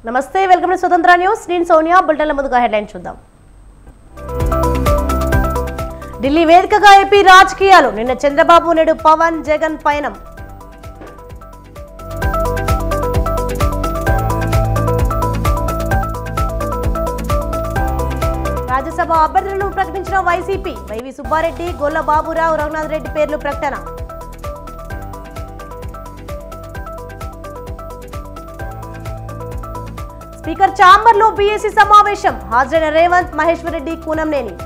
నమస్తే welcome to స్వతంత్ర news నేను సోనియా బులెటిన్ల ముందుగా హెడ్లైన్ చూద్దాం ఢిల్లీ వేదికగా ఏపీ రాజకీయాలు నిన్న చంద్రబాబు నేడు పవన్ జగన్ పయనం రాజ్యసభ అభ్యర్థులను ప్రకటించిన వైసీపీ వైవి సుబ్బారెడ్డి గొల్ల బాబురావు రఘునాథ్ రెడ్డి పేర్లు ప్రకటన స్పీకర్ చాంబర్లో బీఏసీ సమావేశం హాజరైన రేవంత్ మహేశ్వర్ రెడ్డి కూనంనేని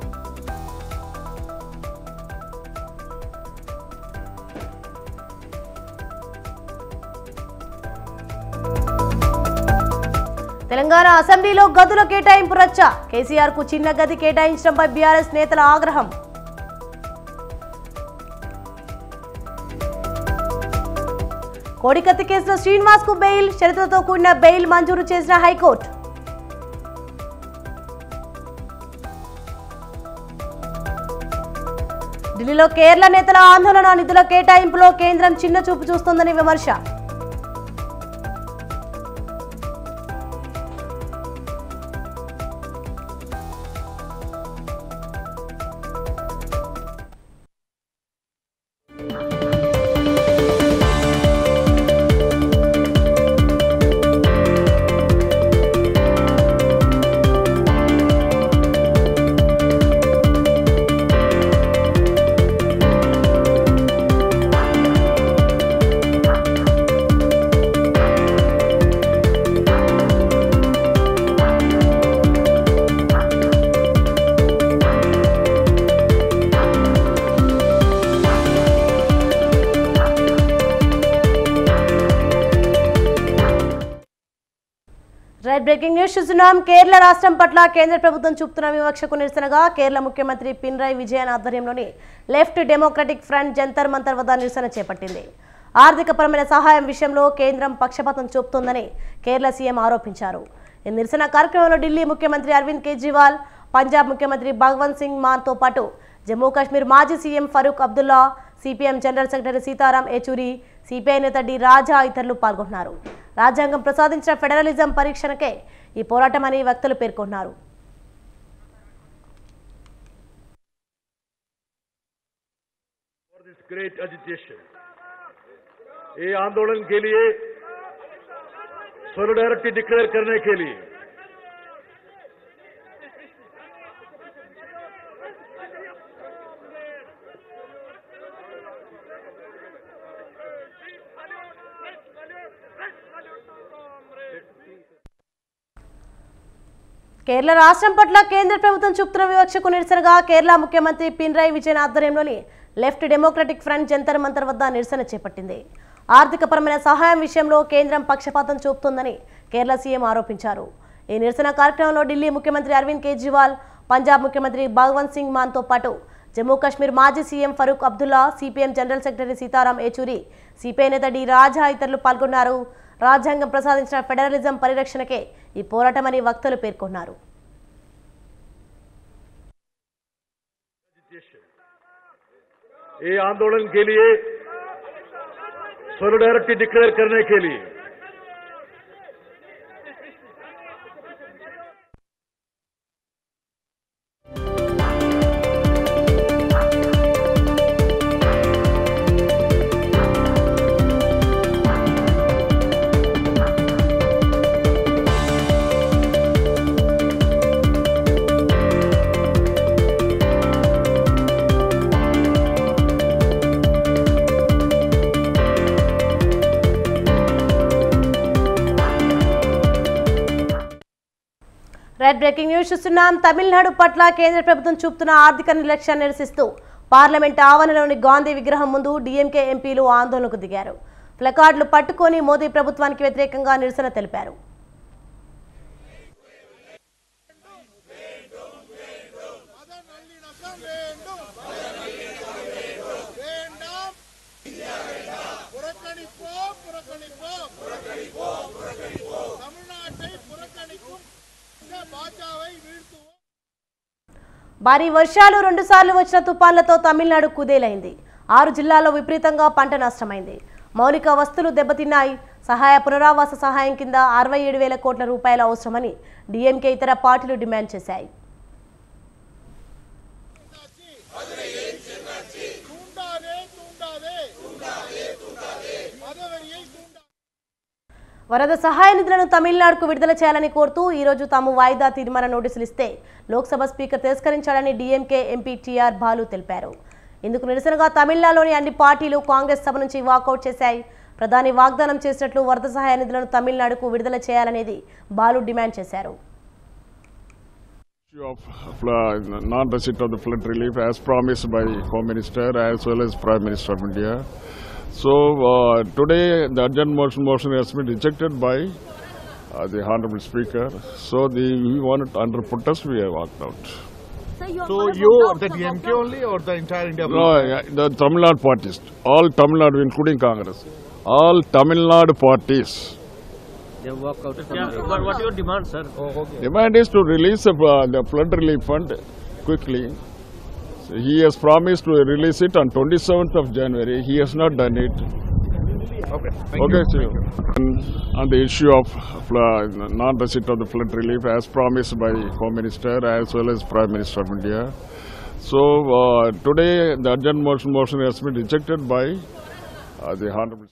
తెలంగాణ అసెంబ్లీలో గదుల కేటాయింపు రచ్చ కేసీఆర్ కు చిన్న గది కేటాయించడంపై బీఆర్ఎస్ నేతల ఆగ్రహం కోడికత్తి కేసులో శ్రీనివాస్ కు బెయిల్ షరతులతో కూడిన బెయిల్ మంజూరు చేసిన హైకోర్టు ఢిల్లీలో కేరళ నేతల ఆందోళన నిధుల కేటాయింపులో కేంద్రం చిన్న చూపు చూస్తోందని విమర్శ రైట్ బ్రేకింగ్ న్యూస్ చూస్తున్నాం కేరళ రాష్ట్రం పట్ల కేంద్ర ప్రభుత్వం చూపుతున్న వివక్షకు నిరసనగా కేరళ ముఖ్యమంత్రి పినరాయి విజయన్ ఆధ్వర్యంలోని Left Democratic Front Jantar Mantar వద్ద నిరసన చేపట్టింది ఆర్థికపరమైన సహాయం విషయంలో కేంద్రం పక్షపాతం చూపుతోందని కేరళ సీఎం ఆరోపించారు ఈ నిరసన కార్యక్రమంలో ఢిల్లీ ముఖ్యమంత్రి అరవింద్ కేజ్రీవాల్ పంజాబ్ ముఖ్యమంత్రి భగవంత్ సింగ్ మాన్తో పాటు జమ్మూ కాశ్మీర్ మాజీ CM Farooq Abdullah CPM general secretary Sitaram Yechury CPI నేత డి రాజా ఇతరులు పాల్గొన్నారు రాజ్యాంగం ప్రసాదించిన ఫెడరలిజం పరీక్షణకే ఈ పోరాటం అని వక్తలు పేర్కొన్నారు फॉर दिस ग्रेट एजिटेशन ये आंदोलन के लिए सोलिडारिटी डिक्लेयर करने के लिए కేరళ రాష్ట్రం పట్ల కేంద్ర ప్రభుత్వం చూపుతున్న వివక్షకు నిరసనగా కేరళ ముఖ్యమంత్రి పినరాయి విజయన్ ఆధ్వర్యంలోని Left Democratic Front Jantar Mantar వద్ద నిరసన చేపట్టింది ఆర్థికపరమైన సహాయం విషయంలో కేంద్రం పక్షపాతం చూపుతోందని కేరళ సీఎం ఆరోపించారు ఈ నిరసన కార్యక్రమంలో ఢిల్లీ ముఖ్యమంత్రి అరవింద్ కేజ్రీవాల్ పంజాబ్ ముఖ్యమంత్రి భగవంత్ సింగ్ మాన్తో పాటు జమ్మూ కాశ్మీర్ మాజీ CM Farooq Abdullah CPM general secretary Sitaram Yechury CPI నేత డి రాజా ఇతరులు పాల్గొన్నారు రాజ్యాంగం ప్రసాదించిన ఫెడరలిజం పరిరక్షణకే ఈ పోరాటమని వక్తలు పేర్కొన్నారు ये आंदोलन के लिए सोलिडारिटी डिक्लेयर करने के लिए రెడ్ బ్రేకింగ్ న్యూస్ చూస్తున్నాం తమిళనాడు పట్ల కేంద్ర ప్రభుత్వం చూపుతున్న ఆర్థిక నిర్లక్ష్యాన్ని నిరసిస్తూ పార్లమెంట్ ఆవరణలోని గాంధీ విగ్రహం ముందు డీఎంకే ఎంపీలు ఆందోళనకు దిగారు ప్లకార్డులు పట్టుకొని మోదీ ప్రభుత్వానికి వ్యతిరేకంగా నిరసన తెలిపారు மதநல்லிணக்கம் வேண்டும் வேண்டாம் புறக்கணிப்போம் புறக்கணிப்போம் தமிழ்நாட்டை புறக்கணிக்கும் இந்த பாஜகவை வீழ்த்துவோம் భారీ వర్షాలు రెండుసార్లు వచ్చిన తుపాన్లతో తమిళనాడు కుదేలైంది ఆరు జిల్లాల్లో విపరీతంగా పంట నష్టమైంది మౌలిక వస్తువులు దెబ్బతిన్నాయి సహాయ పునరావాస సహాయం కింద అరవై ఏడు వేల కోట్ల రూపాయలు అవసరమని డీఎంకే ఇతర పార్టీలు డిమాండ్ చేశాయి தூண்டாதே தூண்டாதே மதவெறியை தூண்டா వరద సహాయ నిధులను తమిళనాడుకు విడుదల చేయాలని కోరుతూ ఈ రోజు తాము వాయిదా తీర్మాన నోటీసులు ఇస్తే లోక్సభ స్పీకర్ తిరస్కరించాలని డీఎంకే ఎంపీ టీఆర్ బాలు తెలిపారు ఇందుకు నిరసనగా తమిళనాడులోని అన్ని పార్టీలు కాంగ్రెస్ సభ నుంచి వాకౌట్ చేశాయి ప్రధాని వాగ్దానం చేసినట్లు వరద సహాయ నిధులను తమిళనాడుకు విడుదల చేయాలనేది బాలు డిమాండ్ చేశారు issue of fla- non-receipt of the flood relief as promised by Home Minister as well as Prime Minister of India. So uh, today the urgent motion motion has been rejected by uh, the Honorable Speaker. So the, we wanted under protest we have walked out. So you, the DMK only or the entire India? No, yeah, the Tamil Nadu parties, all Tamil Nadu including Congress, all Tamil Nadu parties. They walk out. Yeah, what, what your demand, sir? Demand is to release the, uh, the flood relief fund quickly. So he has promised to release it on 27th of January. He has not done it. Okay, thank okay, you. so and on the issue of uh, non-receipt of the flood relief as promised by Home Minister as well as Prime Minister of India. So uh, today the urgent motion motion has been rejected by uh, the Honorable.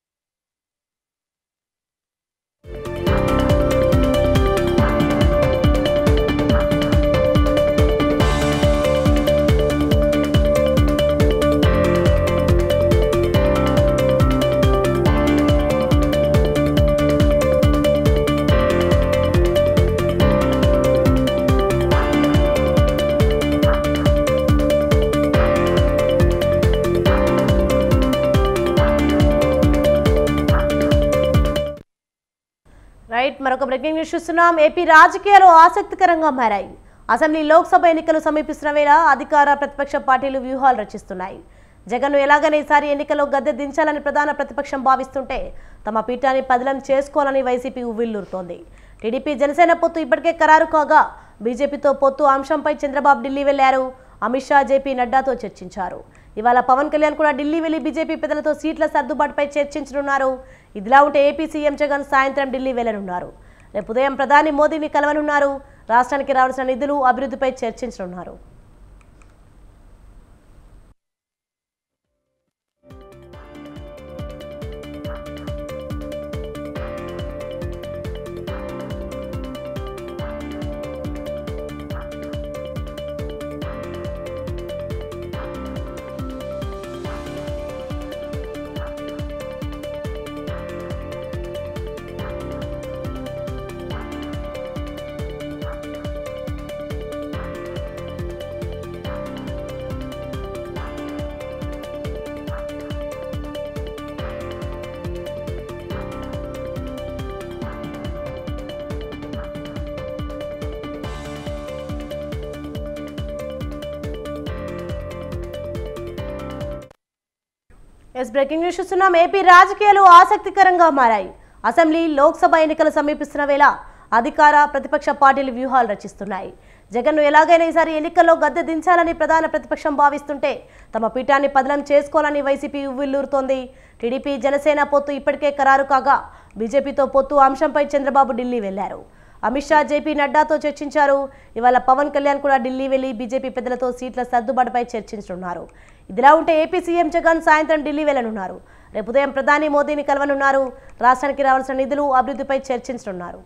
Right మరొక breaking news చూస్తున్నాం AP రాజకీయాలు ఆసక్తికరంగా మారాయి assembly Lok Sabha ఎన్నికలు సమీపిస్తున్న వేళ అధికార ప్రతిపక్ష పార్టీలు వ్యూహాలు రచిస్తున్నాయి జగన్ను ఎలాగైనా ఈసారి ఎన్నికల్లో గద్దె దించాలని ప్రధాన ప్రతిపక్షం భావిస్తుంటే తమ పీఠాన్ని పదిలం చేసుకోవాలని వైసీపీ ఉవ్విల్లూరుతోంది టీడీపీ జనసేన పొత్తు ఇప్పటికే ఖరారు కాగా బీజేపీతో పొత్తు అంశంపై చంద్రబాబు ఢిల్లీ వెళ్లారు అమిత్ షా జేపీ నడ్డాతో చర్చించారు ఇవాళ పవన్ కళ్యాణ్ కూడా ఢిల్లీ వెళ్లి బీజేపీ పెద్దలతో సీట్ల సర్దుబాటుపై చర్చించనున్నారు ఇదిలా ఉంటే ఏపీ సీఎం జగన్ సాయంత్రం ఢిల్లీ వెళ్లనున్నారు రేపు ఉదయం ప్రధాని మోదీని కలవనున్నారు రాష్ట్రానికి రావాల్సిన నిధులు అభివృద్ధిపై చర్చించనున్నారు ఎస్ బ్రేకింగ్ న్యూస్ చూస్తున్నాం ఏపీ రాజకీయాలు ఆసక్తికరంగా మారాయి అసెంబ్లీ లోక్సభ ఎన్నికలు సమీపిస్తున్న వేళ అధికార ప్రతిపక్ష పార్టీలు వ్యూహాలు రచిస్తున్నాయి జగన్ను ఎలాగైనా ఈసారి ఎన్నికల్లో గద్దె దించాలని ప్రధాన ప్రతిపక్షం భావిస్తుంటే తమ పీఠాన్ని పదిలం చేసుకోవాలని వైసీపీ ఉవ్విల్లూరుతోంది టీడీపీ జనసేన పొత్తు ఇప్పటికే ఖరారు కాగా బీజేపీతో పొత్తు అంశంపై చంద్రబాబు ఢిల్లీ వెళ్లారు అమిత్ షా జేపీ నడ్డాతో చర్చించారు ఇవాళ పవన్ కళ్యాణ్ కూడా ఢిల్లీ వెళ్లి బీజేపీ పెద్దలతో సీట్ల సర్దుబాటుపై చర్చించనున్నారు ఇదిలా ఉంటే ఏపీ సీఎం జగన్ సాయంత్రం ఢిల్లీ వెళ్లనున్నారు రేపు ఉదయం ప్రధాని మోదీని కలవనున్నారు రాష్ట్రానికి రావాల్సిన నిధులు అభివృద్ధిపై చర్చించనున్నారు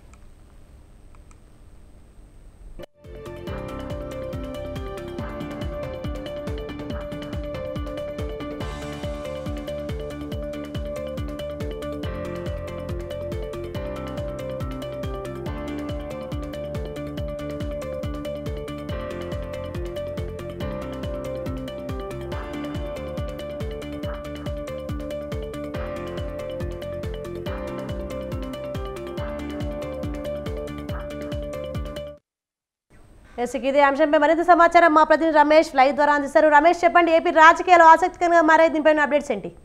ఎస్ ఇక ఇదే అంశంపై మరింత సమాచారం మా ప్రతినిధి రమేష్ లైవ్ ద్వారా అందిస్తారు రమేష్ చెప్పండి ఏపీ రాజకీయాలు ఆసక్తికరంగా మారే దీనిపైన అప్డేట్స్ ఏంటి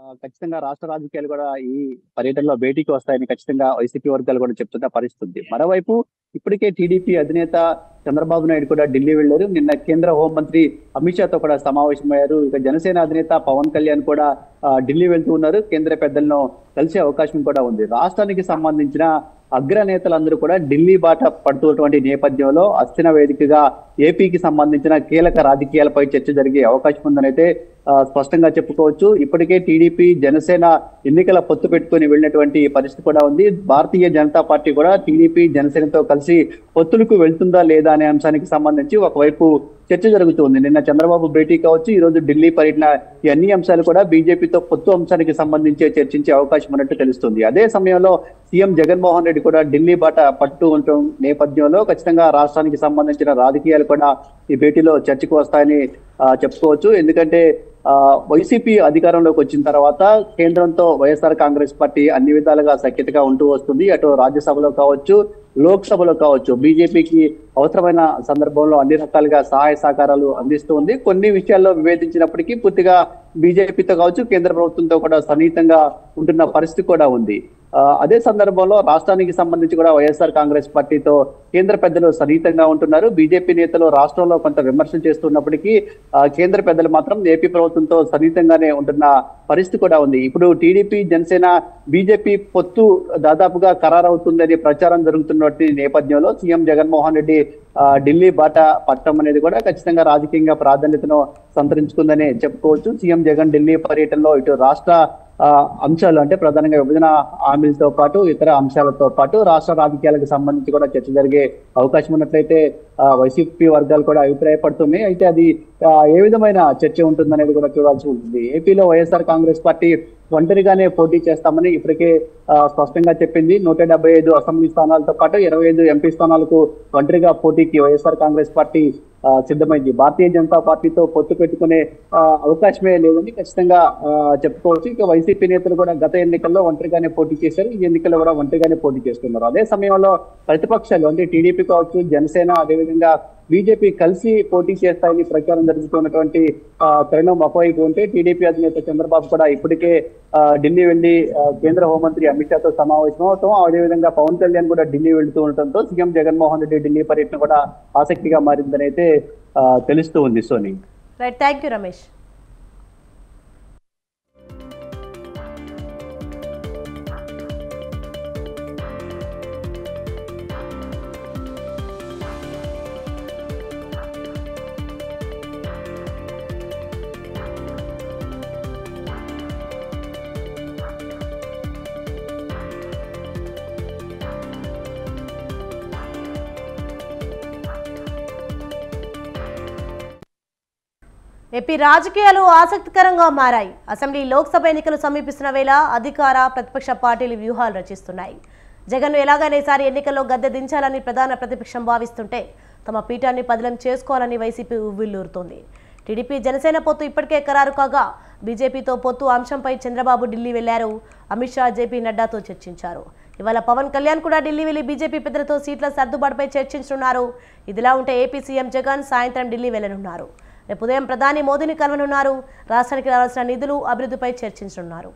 ఖచ్చితంగా రాష్ట్ర రాజకీయాలు కూడా ఈ పర్యటనలో భేటీకి వస్తాయని ఖచ్చితంగా వైసీపీ వర్గాలు కూడా చెప్తున్న పరిస్థితి మరోవైపు ఇప్పటికే టీడీపీ అధినేత చంద్రబాబు నాయుడు కూడా ఢిల్లీ వెళ్లారు నిన్న కేంద్ర హోంమంత్రి అమిత్ షాతో కూడా సమావేశమయ్యారు ఇక జనసేన అధినేత పవన్ కళ్యాణ్ కూడా ఆ, ఢిల్లీ వెళ్తూ ఉన్నారు కేంద్ర పెద్దలను కలిసే అవకాశం కూడా ఉంది రాష్ట్రానికి సంబంధించిన అగ్రనేతలందరూ కూడా ఢిల్లీ బాట పడుతున్నటువంటి నేపథ్యంలో అస్థిన వేదికగా ఏపీకి సంబంధించిన కీలక రాజకీయాలపై చర్చ జరిగే అవకాశం ఉందని అయితే ఆ, స్పష్టంగా చెప్పుకోవచ్చు ఇప్పటికే టీడీపీ జనసేన ఎన్నికల పొత్తు పెట్టుకొని వెళ్ళినటువంటి పరిస్థితి కూడా ఉంది భారతీయ జనతా పార్టీ కూడా టీడీపీ జనసేనతో కలిసి పొత్తులకు వెళ్తుందా లేదా అనే అంశానికి సంబంధించి ఒకవైపు చర్చ జరుగుతుంది నిన్న చంద్రబాబు భేటీ కావచ్చు ఈ రోజు ఢిల్లీ పర్యటన ఈ అన్ని అంశాలు కూడా బీజేపీతో పొత్తు అంశానికి సంబంధించి చర్చించే అవకాశం ఉన్నట్టు తెలుస్తుంది అదే సమయంలో సీఎం జగన్మోహన్ రెడ్డి కూడా ఢిల్లీ బాట పట్టు ఉండటం నేపథ్యంలో ఖచ్చితంగా రాష్ట్రానికి సంబంధించిన రాజకీయాలు కూడా ఈ భేటీలో చర్చకు వస్తాయని ఆ, చెప్పుకోవచ్చు ఎందుకంటే ఆ, వైసీపీ అధికారంలోకి వచ్చిన తర్వాత కేంద్రంతో వైఎస్ఆర్ కాంగ్రెస్ పార్టీ అన్ని విధాలుగా సఖ్యతగా ఉంటూ వస్తుంది అటు రాజ్యసభలో కావచ్చు లోక్సభలో కావచ్చు బీజేపీకి అవసరమైన సందర్భంలో అన్ని రకాలుగా సహాయ సహకారాలు అందిస్తూ ఉంది కొన్ని విషయాల్లో వివేదించినప్పటికీ పూర్తిగా బీజేపీతో కావచ్చు కేంద్ర ప్రభుత్వంతో కూడా సన్నిహితంగా ఉంటున్న పరిస్థితి కూడా ఉంది ఆ, అదే సందర్భంలో రాష్ట్రానికి సంబంధించి కూడా వైఎస్ఆర్ కాంగ్రెస్ పార్టీతో కేంద్ర పెద్దలు సన్నిహితంగా ఉంటున్నారు బీజేపీ నేతలు రాష్ట్రంలో కొంత విమర్శలు చేస్తున్నప్పటికీ ఆ, కేంద్ర పెద్దలు మాత్రం ఏపీ ప్రభుత్వంతో సన్నిహితంగానే ఉంటున్న పరిస్థితి కూడా ఉంది ఇప్పుడు టీడీపీ జనసేన బీజేపీ పొత్తు దాదాపుగా ఖరారవుతుందని ప్రచారం జరుగుతున్నటువంటి నేపథ్యంలో సీఎం జగన్మోహన్ రెడ్డి ఆ, ఢిల్లీ బాట పట్టడం అనేది కూడా ఖచ్చితంగా రాజకీయంగా ప్రాధాన్యతను సంతరించుకుందని చెప్పుకోవచ్చు సీఎం జగన్ ఢిల్లీ పర్యటనలో ఇటు రాష్ట్ర ఆ, అంశాలు అంటే ప్రధానంగా విభజన హామీలతో పాటు ఇతర అంశాలతో పాటు రాష్ట్ర రాజకీయాలకు సంబంధించి కూడా చర్చ జరిగే అవకాశం ఉన్నట్లయితే ఆ, వైసీపీ వర్గాలు కూడా అభిప్రాయపడుతున్నాయి అయితే అది ఆ, ఏ విధమైన చర్చ ఉంటుందనేది కూడా చూడాల్సి ఉంటుంది ఏపీలో వైఎస్ఆర్ కాంగ్రెస్ పార్టీ ఒంటరిగానే పోటీ చేస్తామని ఇప్పటికే ఆ, స్పష్టంగా చెప్పింది నూట డెబ్బై ఐదు అసెంబ్లీ స్థానాలతో పాటు ఇరవై ఐదు ఎంపీ స్థానాలకు ఒంటరిగా పోటీకి వైఎస్ఆర్ కాంగ్రెస్ పార్టీ ఆ, సిద్ధమైంది భారతీయ జనతా పార్టీతో పొత్తు పెట్టుకునే ఆ, అవకాశమే లేదని ఖచ్చితంగా ఆ, చెప్పుకోవచ్చు ఇక వైసీపీ నేతలు కూడా గత ఎన్నికల్లో ఒంటరిగానే పోటీ చేశారు ఈ ఎన్నికల్లో కూడా ఒంటరిగానే పోటీ చేస్తున్నారు అదే సమయంలో ప్రతిపక్షాలు అంటే టీడీపీ కావచ్చు జనసేన అదేవిధంగా బీజేపీ కలిసి పోటీ చేస్తాయని ప్రచారం జరుగుతున్నటువంటి ఆ, తరుణం ఒకవైపు ఉంటే టీడీపీ అధినేత చంద్రబాబు కూడా ఇప్పటికే ఆ, ఢిల్లీ వెళ్లి ఆ, కేంద్ర హోంమంత్రి అమిత్ షాతో సమావేశం అవటం అదేవిధంగా పవన్ కళ్యాణ్ కూడా ఢిల్లీ వెళ్తూ ఉండటంతో సీఎం జగన్మోహన్ రెడ్డి ఢిల్లీ పర్యటన కూడా ఆసక్తిగా మారిందని అయితే ఆ, తెలుస్తూ ఉంది Soni right thank you Ramesh AP రాజకీయాలు ఆసక్తికరంగా మారాయి అసెంబ్లీ లోక్సభ ఎన్నికలు సమీపిస్తున్న వేళ అధికార ప్రతిపక్ష పార్టీలు వ్యూహాలు రచిస్తున్నాయి జగన్ను ఎలాగైనా ఈసారి ఎన్నికల్లో గద్దె దించాలని ప్రధాన ప్రతిపక్షం భావిస్తుంటే తమ పీఠాన్ని పదిలం చేసుకోవాలని వైసీపీ ఉవ్విల్లూరుతోంది టీడీపీ జనసేన పొత్తు ఇప్పటికే ఖరారు కాగా బీజేపీతో పొత్తు అంశంపై చంద్రబాబు ఢిల్లీ వెళ్లారు అమిత్ షా జేపీ నడ్డాతో చర్చించారు ఇవాళ పవన్ కళ్యాణ్ కూడా ఢిల్లీ వెళ్లి బీజేపీ పెద్దలతో సీట్ల సర్దుబాటుపై చర్చించనున్నారు ఇదిలా ఉంటే ఏపీ సీఎం జగన్ సాయంత్రం ఢిల్లీ వెళ్లనున్నారు రేపు ఉదయం ప్రధాని మోదీని కలవనున్నారు రాష్ట్రానికి రావాల్సిన నిధులు అభివృద్ధిపై చర్చించనున్నారు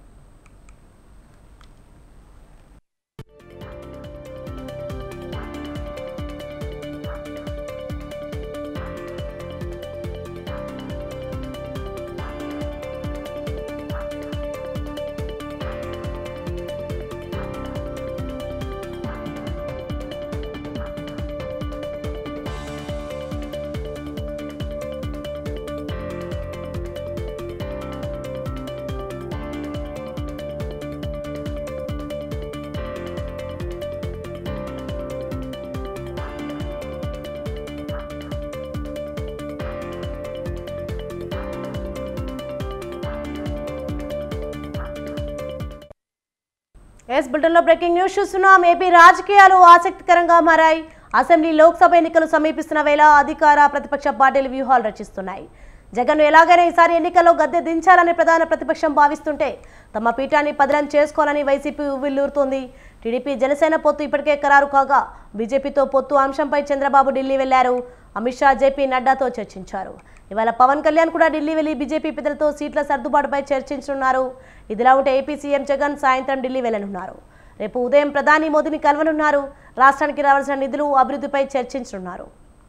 ఎస్ బులెటిన్లో బ్రేకింగ్ న్యూస్ చూస్తున్నాం ఏపీ రాజకీయాలు ఆసక్తికరంగా మారాయి అసెంబ్లీ లోక్సభ ఎన్నికలు సమీపిస్తున్న వేళ అధికార ప్రతిపక్ష పార్టీలు వ్యూహాలు రచిస్తున్నాయి జగన్ను ఎలాగైనా ఈసారి ఎన్నికల్లో గద్దె దించాలని ప్రధాన ప్రతిపక్షం భావిస్తుంటే తమ పీఠాన్ని పదిలం చేసుకోవాలని వైసీపీ ఉవ్విల్లూరుతోంది టీడీపీ జనసేన పొత్తు ఇప్పటికే ఖరారు కాగా బీజేపీతో పొత్తు అంశంపై చంద్రబాబు ఢిల్లీ వెళ్లారు అమిత్ షా జేపీ నడ్డాతో చర్చించారు ఇవాళ పవన్ కళ్యాణ్ కూడా ఢిల్లీ వెళ్లి బీజేపీ పెద్దలతో సీట్ల సర్దుబాటుపై చర్చించనున్నారు ఇదిలా ఉంటే ఏపీ సీఎం జగన్ సాయంత్రం ఢిల్లీ వెళ్లనున్నారు రేపు ఉదయం ప్రధాని మోదీని కలవనున్నారు రాష్ట్రానికి రావాల్సిన నిధులు అభివృద్ధిపై చర్చించనున్నారు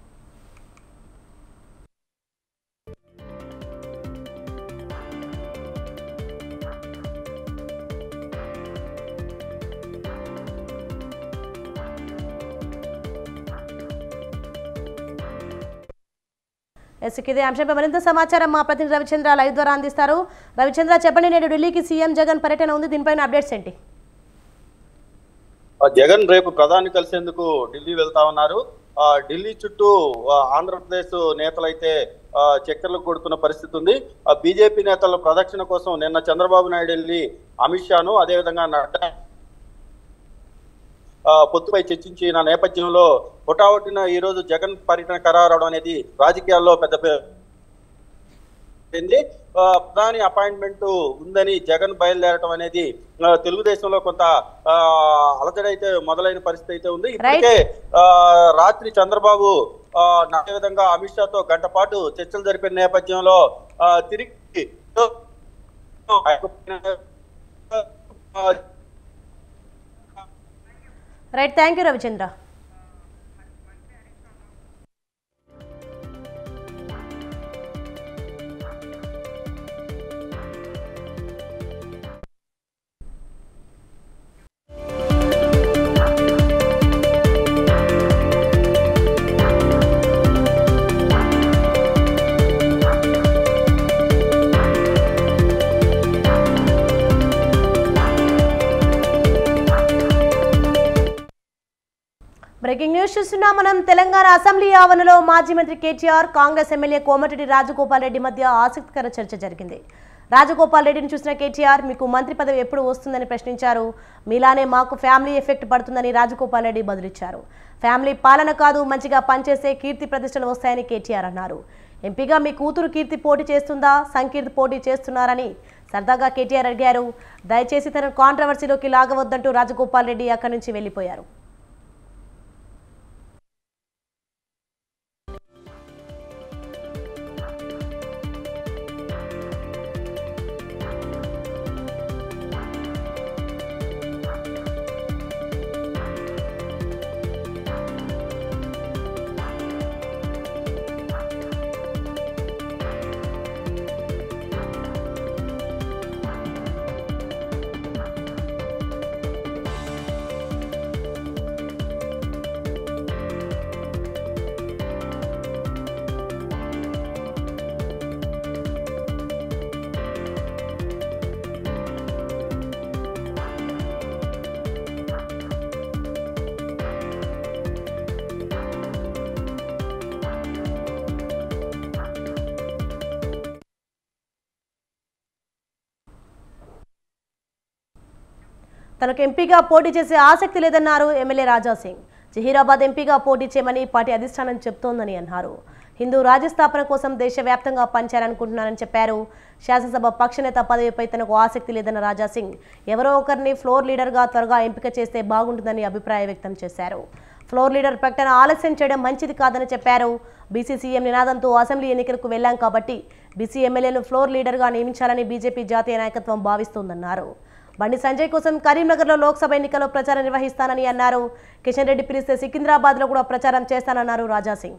ఎస్ ఇదే అంశంపై మరింత సమాచారం మా ప్రతినిధి రవిచంద్ర లైవ్ ద్వారా అందిస్తారు రవిచంద్ర చెప్పండి నేడు ఢిల్లీకి సీఎం జగన్ పర్యటన ఉంది దీనిపైన అప్డేట్స్ ఏంటి ఆ జగన్ రేపు ప్రధాని కలిసేందుకు ఢిల్లీ వెళ్తా ఉన్నారు ఆ ఢిల్లీ చుట్టూ ఆ, ఆంధ్రప్రదేశ్ నేతలైతే ఆ, చక్కర్లకు కొడుతున్న పరిస్థితి ఉంది ఆ బీజేపీ నేతల ప్రదక్షిణ కోసం నిన్న చంద్రబాబు నాయుడు వెళ్ళి అమిత్ షాను అదేవిధంగా నడ్డా ఆ, పొత్తుపై చర్చించిన నేపథ్యంలో హుటాహుటిన ఈ రోజు జగన్ పర్యటన ఖరారవడం అనేది రాజకీయాల్లో పెద్ద పే- చెంది ఆ, ప్రధాని అపాయింట్మెంట్ ఉందని జగన్ బయలుదేరటం అనేది ఆ, తెలుగుదేశంలో కొంత ఆ, అలజడైతే మొదలైన పరిస్థితి అయితే ఉంది ఇప్పటికే ఆ, రాత్రి చంద్రబాబు ఆ, అదే విధంగా అమిత్ షాతో గంట పాటు చర్చలు జరిపిన నేపథ్యంలో ఆ, తిరిగి ఆ, right thank you Ravichandra breaking news చూస్తున్నాం మనం తెలంగాణ అసెంబ్లీ ఆవరణలో మాజీ మంత్రి కేటీఆర్ కాంగ్రెస్ ఎమ్మెల్యే కోమటిరెడ్డి రాజగోపాల్ రెడ్డి మధ్య ఆసక్తికర చర్చ జరిగింది రాజగోపాల్ రెడ్డిని చూసిన కేటీఆర్ మీకు మంత్రి పదవి ఎప్పుడు వస్తుందని ప్రశ్నించారు మీలానే మాకు ఫ్యామిలీ ఎఫెక్ట్ పడుతుందని రాజగోపాల్ రెడ్డి బదులిచ్చారు ఫ్యామిలీ పాలన కాదు మంచిగా పనిచేస్తే కీర్తి ప్రతిష్టలు వస్తాయని కేటీఆర్ అన్నారు ఎంపీగా మీ కూతురు కీర్తి పోటీ చేస్తుందా సంకీర్తి పోటీ చేస్తున్నారని సరదాగా కేటీఆర్ అడిగారు దయచేసి తన కాంట్రవర్సీలోకి లాగవద్దంటూ రాజగోపాల్ రెడ్డి అక్కడి నుంచి వెళ్లిపోయారు తనకు ఎంపీగా పోటీ చేసే ఆసక్తి లేదన్నారు ఎమ్మెల్యే రాజా సింగ్ జహీరాబాద్ ఎంపీగా పోటీ చేయమని పార్టీ అధిష్టానం చెప్తోందని అన్నారు హిందూ రాజ్యస్థాపన కోసం దేశవ్యాప్తంగా పనిచేయాలనుకుంటున్నారని చెప్పారు శాసనసభ పక్షనేత పదవిపై తనకు ఆసక్తి లేదన్న రాజా సింగ్ ఎవరో ఒకరిని ఫ్లోర్ లీడర్గా త్వరగా ఎంపిక చేస్తే బాగుంటుందని అభిప్రాయం వ్యక్తం చేశారు ఫ్లోర్ లీడర్ ప్రకటన ఆలస్యం చేయడం మంచిది కాదని చెప్పారు బీసీ సీఎం నినాదంతో అసెంబ్లీ ఎన్నికలకు వెళ్లాం కాబట్టి బీసీ ఎమ్మెల్యేను ఫ్లోర్ లీడర్గా నియమించాలని బీజేపీ జాతీయ నాయకత్వం భావిస్తోందన్నారు బండి సంజయ్ కోసం కరీంనగర్లో లోక్సభ ఎన్నికల్లో ప్రచారం నిర్వహిస్తానని అన్నారు కిషన్ రెడ్డి పిలిస్తే సికింద్రాబాద్లో కూడా ప్రచారం చేస్తానన్నారు రాజా సింగ్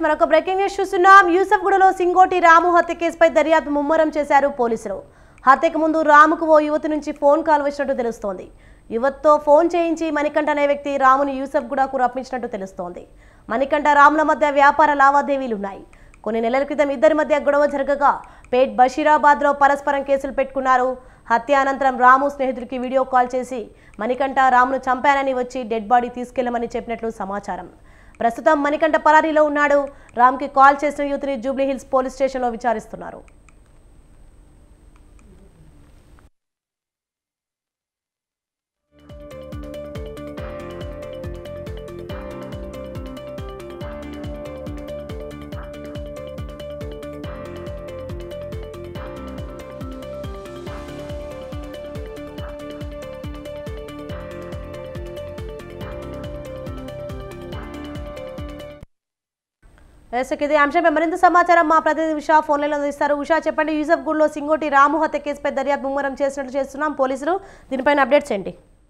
మరొక బ్రేకింగ్ న్యూస్ చూస్తున్నాం యూసఫ్గూడలో సింగోటి రాము హత్య కేసుపై దర్యాప్తు ముమ్మరం చేశారు పోలీసులు హత్యకు ముందు రాముకు ఓ యువతి నుంచి ఫోన్ కాల్ వచ్చినట్టు తెలుస్తోంది యువతితో ఫోన్ చేయించి మణికంఠ అనే వ్యక్తి రాముని యూసఫ్గూడకు రప్పించినట్టు తెలుస్తోంది మణికంఠ రాముల మధ్య వ్యాపార లావాదేవీలున్నాయి కొన్ని నెలల క్రితం ఇద్దరి మధ్య గొడవ జరగగా పేట్ బషీరాబాద్లో పరస్పరం కేసులు పెట్టుకున్నారు హత్య అనంతరం రాము స్నేహితుడికి వీడియో కాల్ చేసి మణికంఠ రామును చంపానని వచ్చి డెడ్ బాడీ తీసుకెళ్లమని చెప్పినట్లు సమాచారం ప్రస్తుతం మణికంఠ పరారీలో ఉన్నాడు రామ్కి కాల్ చేసిన యూత్ని జూబ్లీ హిల్స్ పోలీస్ స్టేషన్లో విచారిస్తున్నారు ఎస్ ఓకే, ఇదే అంశంపై మరింత సమాచారం మా ప్రతినిధి ఉషా ఫోన్ లైన్లో అందిస్తారు ఉషా చెప్పండి యూసఫ్ గూడ్లో సింగోటి రాము హత్య కేసుపై దర్యాప్తు ముమ్మరం చేసినట్టు చేస్తున్నాం పోలీసులు దీనిపైన అప్డేట్స్ ఏంటి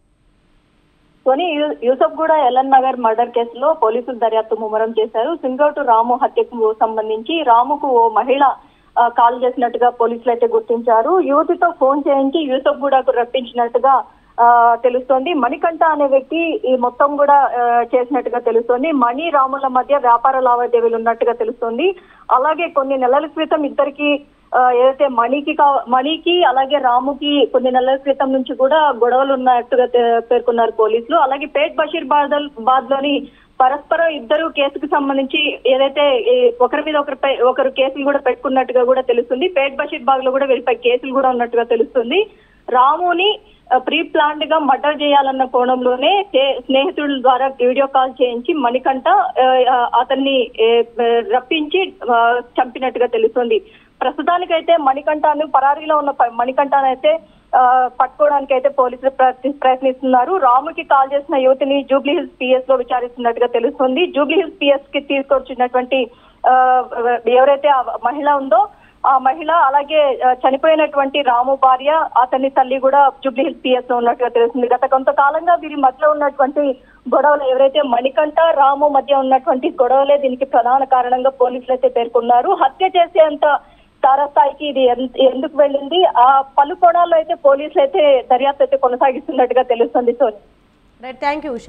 కొని యూ- యూసఫ్ గూడ ఎల్ఎన్ నగర్ మర్డర్ కేసులో పోలీసులు దర్యాప్తు ముమ్మరం చేశారు సింగోటు రాము హత్యకు సంబంధించి రాముకు ఓ మహిళ ఆ, కాల్ చేసినట్టుగా పోలీసులు అయితే గుర్తించారు యువతితో ఫోన్ చేయించి యూసఫ్ గూడకు రప్పించినట్టుగా ఆ, తెలుస్తోంది మణికంఠ అనే వ్యక్తి ఈ మొత్తం కూడా ఆ, చేసినట్టుగా తెలుస్తోంది మణి రాముల మధ్య వ్యాపార లావాదేవీలు ఉన్నట్టుగా తెలుస్తోంది అలాగే కొన్ని నెలల క్రితం ఇద్దరికి ఆ, ఏదైతే మణికి కా- మణికి అలాగే రాముకి కొన్ని నెలల క్రితం నుంచి కూడా గొడవలు ఉన్నట్టుగా తె- పేర్కొన్నారు పోలీసులు అలాగే పేట్ బషీర్ బాదల్ బాద్ లోని పరస్పరం ఇద్దరు కేసుకు సంబంధించి ఏదైతే ఈ ఒకరి మీద ఒకరిపై ఒకరు కేసులు కూడా పెట్టుకున్నట్టుగా కూడా తెలుస్తుంది పేట్ బషీర్ బాగ్ లో కూడా వీరిపై కేసులు కూడా ఉన్నట్టుగా తెలుస్తుంది రాముని ప్రీ ప్లాన్డ్ గా మర్డర్ చేయాలన్న కోణంలోనే స్నే- స్నేహితుల ద్వారా వీడియో కాల్ చేయించి మణికంఠ ఆ, ఆ, అతన్ని ఏ, ఏ, రప్పించి ఆ, చంపినట్టుగా తెలుస్తుంది ప్రస్తుతానికైతే మణికంఠను పరారీలో ఉన్న ప- మణికంఠను అయితే ఆ, పట్టుకోవడానికి అయితే పోలీసులు ప్రయత్ని- ప్రయత్నిస్తున్నారు రాముకి కాల్ చేసిన యువతిని జూబ్లీ హిల్స్ పిఎస్ లో విచారిస్తున్నట్టుగా తెలుస్తుంది జూబ్లీ హిల్స్ పిఎస్ కి తీసుకొచ్చినటువంటి ఆ, ఎవరైతే ఆ మహిళ ఉందో ఆ మహిళ అలాగే ఆ, చనిపోయినటువంటి రాము భార్య అతని తల్లి కూడా జూబ్లీ హిల్స్ పిఎస్ లో ఉన్నట్టుగా తెలుస్తుంది గత కొంతకాలంగా వీరి మధ్య ఉన్నటువంటి గొడవలు ఎవరైతే మణికంఠ రాము మధ్య ఉన్నటువంటి గొడవలే దీనికి ప్రధాన కారణంగా పోలీసులు అయితే పేర్కొన్నారు హత్య చేసేంత తారస్థాయికి ఇది ఎన్- ఎందుకు వెళ్ళింది ఆ పలు కోణాల్లో అయితే పోలీసులు అయితే దర్యాప్తు అయితే కొనసాగిస్తున్నట్టుగా తెలుస్తుంది Soni right thank you Usha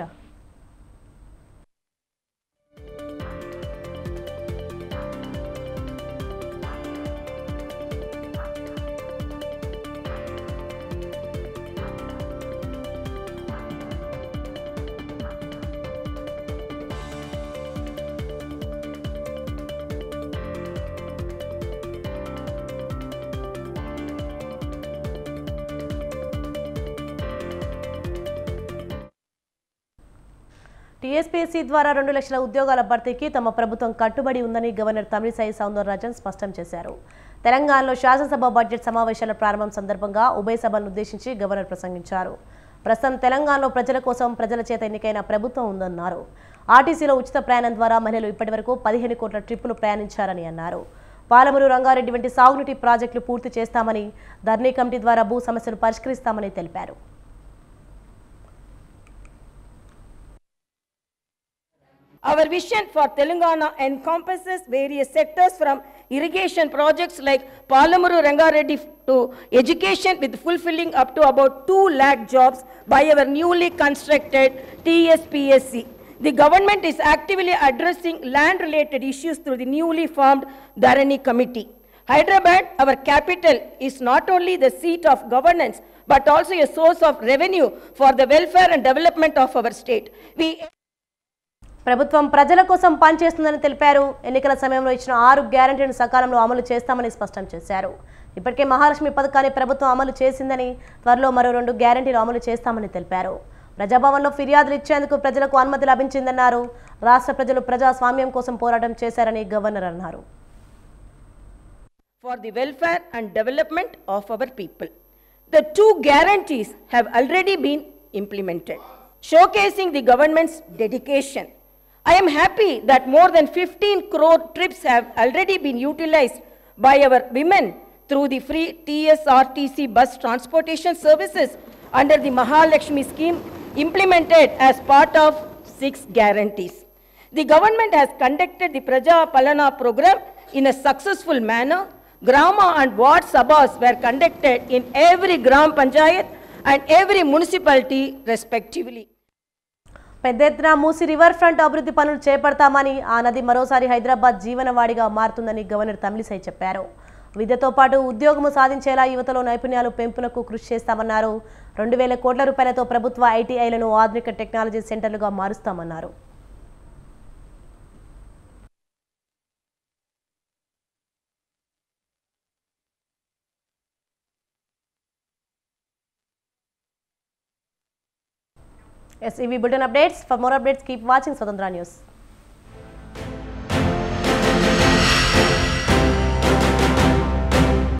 TSPSC ద్వారా రెండు లక్షల ఉద్యోగాల భర్తీకి తమ ప్రభుత్వం కట్టుబడి ఉందని గవర్నర్ తమిళిసై సౌందరరాజన్ స్పష్టం చేశారు తెలంగాణలో శాసనసభ బడ్జెట్ సమావేశాల ప్రారంభం సందర్భంగా ఉభయ సభలను ఉద్దేశించి గవర్నర్ ప్రసంగించారు ప్రస్తుతం తెలంగాణలో ప్రజల కోసం ప్రజల చేత ఎన్నికైన ప్రభుత్వం ఉందన్నారు ఆర్టీసీలో ఉచిత ప్రయాణం ద్వారా మహిళలు ఇప్పటివరకు పదిహేను కోట్ల ట్రిప్పులు ప్రయాణించారని అన్నారు పాలమూరు రంగారెడ్డి వంటి సాగునీటి ప్రాజెక్టులు పూర్తి చేస్తామని ధర్నీ కమిటీ ద్వారా భూ సమస్యలు పరిష్కరిస్తామని తెలిపారు Our vision for Telangana encompasses various sectors from irrigation projects like Palamuru Rangareddy to education with fulfilling up to about 2 lakh jobs by our newly constructed TSPSC. The government is actively addressing land related issues through the newly formed Dharani Committee. Hyderabad, our capital, is not only the seat of governance but also a source of revenue for the welfare and development of our state. We ప్రభుత్వం ప్రజల కోసం పనిచేస్తుందని తెలిపారు ఎన్నికల సమయంలో ఇచ్చిన ఆరు గ్యారంటీలను సకాలంలో అమలు చేస్తామని స్పష్టం చేశారు ఇప్పటికే మహాలక్ష్మి పథకాన్ని ప్రభుత్వం అమలు చేసిందని త్వరలో మరో రెండు గ్యారంటీలు అమలు చేస్తామని తెలిపారు ప్రజాభవన్లో ఫిర్యాదులు ఇచ్చేందుకు ప్రజలకు అనుమతి లభించిందన్నారు రాష్ట్ర ప్రజలు ప్రజాస్వామ్యం కోసం పోరాటం చేశారని గవర్నర్ అన్నారు for the welfare and development of our people. The two guarantees have already been implemented, showcasing the government's dedication. I am happy that more than 15 crore trips have already been utilized by our women through the free TSRTC bus transportation services under the Mahalakshmi scheme implemented as part of six guarantees. The government has conducted the Praja Palana program in a successful manner. Grama and Ward Sabhas were conducted in every Gram Panchayat and every municipality respectively. పెద్ద ఎత్తున మూసి river front అభివృద్ధి పనులు చేపడతామని ఆ నది మరోసారి హైదరాబాద్ జీవనవాడిగా మారుతుందని governor Tamilisai చెప్పారు విద్యతో పాటు ఉద్యోగము సాధించేలా యువతలో నైపుణ్యాలు పెంపునకు కృషి చేస్తామన్నారు రెండు వేల కోట్ల రూపాయలతో ప్రభుత్వ ఐటీఐలను ఆధునిక టెక్నాలజీ సెంటర్లుగా మారుస్తామన్నారు ఎస్ ఇవి bulletin updates for more updates keep watching Swatantra news